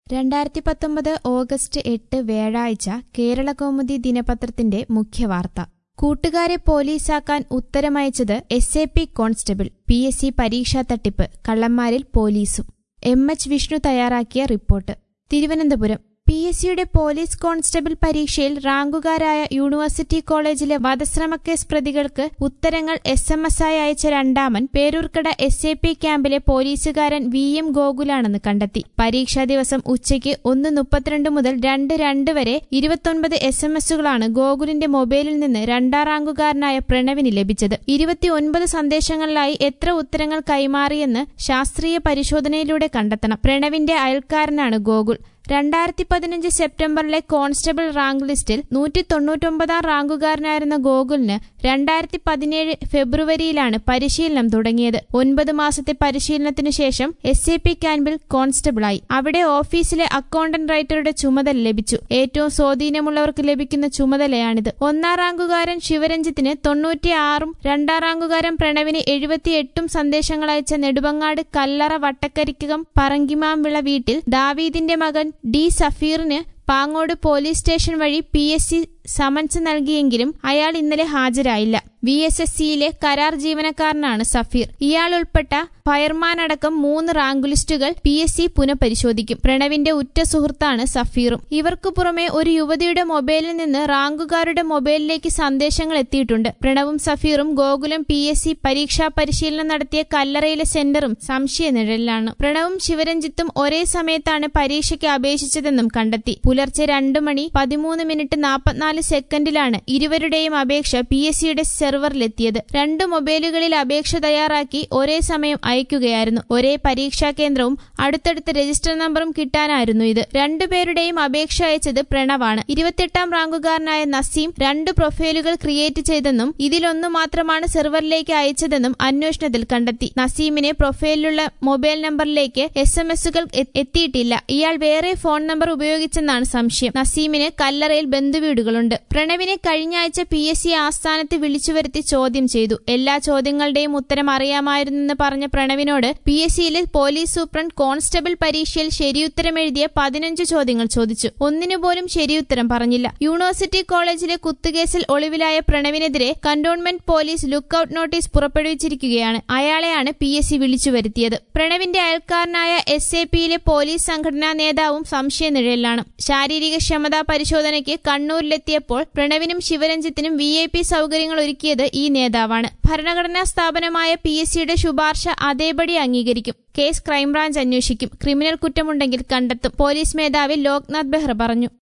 രണ്ടായിരത്തി പത്തൊമ്പത് ഓഗസ്റ്റ് എട്ട് വ്യാഴാഴ്ച കേരളകൗമുദി ദിനപത്രത്തിന്റെ മുഖ്യവാർത്ത കൂട്ടുകാരെ പോലീസാക്കാൻ ഉത്തരമയച്ചത് S A P constable P S C പരീക്ഷാ തട്ടിപ്പ് കള്ളന്മാരിൽ പോലീസും എം എച്ച് വിഷ്ണു തയ്യാറാക്കിയ റിപ്പോർട്ട് തിരുവനന്തപുരം പി എസ് സിയുടെ പോലീസ് കോൺസ്റ്റബിൾ പരീക്ഷയിൽ റാങ്കുകാരായ യൂണിവേഴ്സിറ്റി കോളേജിലെ വധശ്രമക്കേസ് പ്രതികൾക്ക് ഉത്തരങ്ങൾ എസ് എം എസ് ആയി അയച്ച രണ്ടാമൻ പേരൂർക്കട എസ് എ പി ക്യാമ്പിലെ പോലീസുകാരൻ വി എം ഗോകുലാണെന്ന് കണ്ടെത്തി പരീക്ഷാ ദിവസം ഉച്ചയ്ക്ക് ഒന്ന് മുപ്പത്തിരണ്ട് മുതൽ രണ്ട് രണ്ട് വരെ ഇരുപത്തൊൻപത് എസ് എം എസുകളാണ് ഗോകുലിന്റെ മൊബൈലിൽ നിന്ന് രണ്ടാം റാങ്കുകാരനായ പ്രണവിന് ലഭിച്ചത് ഇരുപത്തിയൊൻപത് സന്ദേശങ്ങളിലായി എത്ര ഉത്തരങ്ങൾ കൈമാറിയെന്ന് ശാസ്ത്രീയ പരിശോധനയിലൂടെ കണ്ടെത്തണം പ്രണവിന്റെ അയൽക്കാരനാണ് ഗോകുൽ രണ്ടായിരത്തി പതിനഞ്ച് സെപ്റ്റംബറിലെ കോൺസ്റ്റബിൾ റാങ്ക് ലിസ്റ്റിൽ നൂറ്റി തൊണ്ണൂറ്റൊമ്പതാം റാങ്കുകാരനായിരുന്ന ഗോകുലിന് രണ്ടായിരത്തി പതിനേഴ് ഫെബ്രുവരിയിലാണ് പരിശീലനം തുടങ്ങിയത് ഒൻപത് മാസത്തെ പരിശീലനത്തിനു ശേഷം എസ് എ പി ക്യാമ്പിൽ കോൺസ്റ്റബിളായി അവിടെ ഓഫീസിലെ അക്കൗണ്ടന്റ് റൈറ്ററുടെ ചുമതല ലഭിച്ചു ഏറ്റവും സ്വാധീനമുള്ളവർക്ക് ലഭിക്കുന്ന ചുമതലയാണിത് ഒന്നാം റാങ്കുകാരൻ ശിവരഞ്ജിത്തിന് തൊണ്ണൂറ്റിയാറും രണ്ടാം റാങ്കുകാരൻ പ്രണവിന് എഴുപത്തിയെട്ടും സന്ദേശങ്ങൾ അയച്ച നെടുമങ്ങാട് കല്ലറ വട്ടക്കരിക്കകം പറങ്കിമാംവിള വീട്ടിൽ ദാവീദിന്റെ മകൻ ഡി സഫീറിന് പാങ്ങോട് പോലീസ് സ്റ്റേഷൻ വഴി പി എസ് സി സമൻസ് നൽകിയെങ്കിലും അയാൾ ഇന്നലെ ഹാജരായില്ല വി എസ് എസ് സിയിലെ കരാർ ജീവനക്കാരനാണ് സഫീർ ഇയാൾ ഉൾപ്പെട്ട ഫയർമാൻ അടക്കം മൂന്ന് റാങ്ക് ലിസ്റ്റുകൾ പി എസ് സി പുനഃപരിശോധിക്കും പ്രണവിന്റെ ഉറ്റ സുഹൃത്താണ് സഫീറും ഇവർക്കു പുറമെ ഒരു യുവതിയുടെ മൊബൈലിൽ നിന്ന് റാങ്കുകാരുടെ മൊബൈലിലേക്ക് സന്ദേശങ്ങൾ എത്തിയിട്ടുണ്ട് പ്രണവും സഫീറും ഗോകുലം പി എസ് സി പരീക്ഷാ പരിശീലനം നടത്തിയ കല്ലറയിലെ സെന്ററും സംശയ നിഴലിലാണ് പ്രണവും ശിവരഞ്ജിത്തും ഒരേ സമയത്താണ് പരീക്ഷയ്ക്ക് അപേക്ഷിച്ചതെന്നും കണ്ടെത്തി പുലർച്ചെ രണ്ടു മണി പതിമൂന്ന് മിനിറ്റ് നാൽപ്പത്തിനാല് സെക്കൻഡിലാണ് ഇരുവരുടെയും അപേക്ഷ പി എസ് സിയുടെ സെർവറിലെത്തിയത് രണ്ട് മൊബൈലുകളിൽ അപേക്ഷ തയ്യാറാക്കി ഒരേ സമയം അയക്കുകയായിരുന്നു ഒരേ പരീക്ഷാ കേന്ദ്രവും അടുത്തടുത്ത രജിസ്റ്റർ നമ്പറും കിട്ടാനായിരുന്നു ഇത് രണ്ടുപേരുടെയും അപേക്ഷ അയച്ചത് പ്രണവാണ് ഇരുപത്തിയെട്ടാം റാങ്കുകാരനായ നസീം രണ്ട് പ്രൊഫൈലുകൾ ക്രിയേറ്റ് ചെയ്തെന്നും ഇതിലൊന്നു മാത്രമാണ് സെർവറിലേക്ക് അയച്ചതെന്നും അന്വേഷണത്തിൽ കണ്ടെത്തി നസീമിനെ പ്രൊഫൈലിലുള്ള മൊബൈൽ നമ്പറിലേക്ക് എസ് എം എസുകൾ എത്തിയിട്ടില്ല ഇയാൾ വേറെ ഫോൺ നമ്പർ ഉപയോഗിച്ചെന്നാണ് സംശയം നസീമിന് കല്ലറയിൽ ബന്ധുവീടുകളുണ്ട് പ്രണവിനെ കഴിഞ്ഞ ആഴ്ച പി എസ് സി ആസ്ഥാനത്ത് വിളിച്ചുവരുത്തി ചോദ്യം ചെയ്തു എല്ലാ ചോദ്യങ്ങളുടെയും ഉത്തരം അറിയാമായിരുന്നെന്ന് പറഞ്ഞ പ്രണവിനോട് പി എസ് സിയിലെ പോലീസ് സൂപ്രണ്ട് കോൺസ്റ്റബിൾ പരീക്ഷയിൽ ശരിയുത്തരം എഴുതിയ പതിനഞ്ച് ചോദ്യങ്ങൾ ചോദിച്ചു ഒന്നിനു പോലും ശരിയുത്തരം പറഞ്ഞില്ല യൂണിവേഴ്സിറ്റി കോളേജിലെ കുത്തുകേസിൽ ഒളിവിലായ പ്രണവിനെതിരെ കന്റോൺമെന്റ് പോലീസ് ലുക്കൌട്ട് നോട്ടീസ് പുറപ്പെടുവിച്ചിരിക്കുകയാണ് അയാളെയാണ് പി എസ് സി വിളിച്ചു വരുത്തിയത് പ്രണവിന്റെ അയൽക്കാരനായ എസ് എ പിയിലെ പോലീസ് സംഘടനാ നേതാവും സംശയനിഴലിലാണ് ശാരീരിക ക്ഷമതാ പരിശോധനയ്ക്ക് കണ്ണൂരിലെത്തിയപ്പോൾ പ്രണവിനും ശിവരഞ്ജിത്തിനും വി ഐ പി സൗകര്യങ്ങൾ ഒരുക്കിയത് ഈ നേതാവാണ് ഭരണഘടനാ സ്ഥാപനമായ പി എസ് സിയുടെ ശുപാർശ അതേപടി അംഗീകരിക്കും കേസ് ക്രൈംബ്രാഞ്ച് അന്വേഷിക്കും ക്രിമിനൽ കുറ്റമുണ്ടെങ്കിൽ കണ്ടെത്തും പോലീസ് മേധാവി ലോക്നാഥ് ബെഹ്റ പറഞ്ഞു